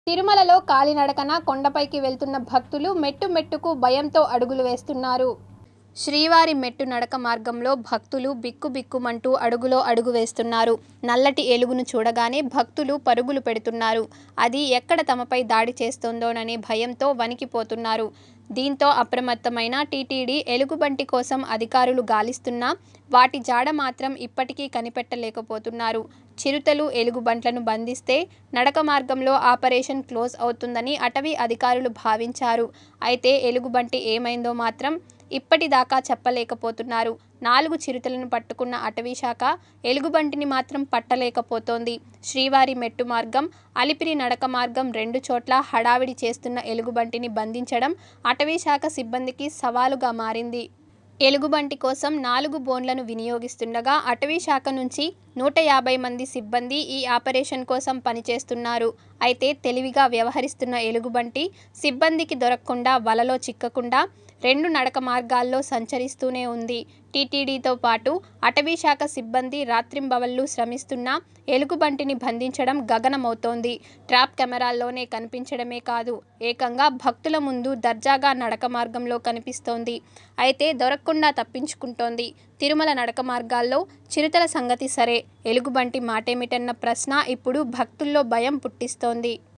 తిరుమలలో కాలినడకన కొండపైకి వెళ్తున్న భక్తులు మెట్టు మెట్టుకు భయంతో అడుగులు వేస్తున్నారు శ్రీవారి మెట్టు నడక మార్గంలో భక్తులు బిక్కుబిక్కుమంటూ అడుగులో అడుగు వేస్తున్నారు నల్లటి ఎలుగును చూడగానే భక్తులు పరుగులు పెడుతున్నారు అది ఎక్కడ తమపై దాడి చేస్తుందోననే భయంతో వణికిపోతున్నారు దీంతో అప్రమత్తమైన టీటీడీ ఎలుగుబంటి కోసం అధికారులు గాలిస్తున్నా వాటి జాడ మాత్రం ఇప్పటికీ కనిపెట్టలేకపోతున్నారు చిరుతలు ఎలుగుబంట్లను బంధిస్తే నడక మార్గంలో ఆపరేషన్ క్లోజ్ అవుతుందని అటవీ అధికారులు భావించారు అయితే ఎలుగుబంటి ఏమైందో మాత్రం ఇప్పటిదాకా చెప్పలేకపోతున్నారు నాలుగు చిరుతలను పట్టుకున్న అటవీశాఖ ఎలుగుబంటిని మాత్రం పట్టలేకపోతోంది శ్రీవారి మెట్టు మార్గం అలిపిరి నడక మార్గం రెండు చోట్ల హడావిడి చేస్తున్న ఎలుగుబంటిని బంధించడం అటవీశాఖ సిబ్బందికి సవాలుగా మారింది ఎలుగుబంటి కోసం నాలుగు బోన్లను వినియోగిస్తుండగా అటవీ శాఖ నుంచి నూట యాభై మంది సిబ్బంది ఈ ఆపరేషన్ కోసం పనిచేస్తున్నారు అయితే తెలివిగా వ్యవహరిస్తున్న ఎలుగుబంటి సిబ్బందికి దొరకకుండా వలలో చిక్కకుండా రెండు నడక మార్గాల్లో సంచరిస్తూనే ఉంది టీటీడీతో పాటు అటవీ శాఖ సిబ్బంది రాత్రింబవళ్లు శ్రమిస్తున్నా ఎలుగుబంటిని బంధించడం గగనమవుతోంది ట్రాప్ కెమెరాల్లోనే కనిపించడమే కాదు ఏకంగా భక్తుల ముందు దర్జాగా నడక మార్గంలో కనిపిస్తోంది అయితే దొరకకుండా తప్పించుకుంటోంది తిరుమల నడక మార్గాల్లో చిరుతల సంగతి సరే ఎలుగుబంటి మాటేమిటన్న ప్రశ్న ఇప్పుడు భక్తుల్లో భయం పుట్టిస్తోంది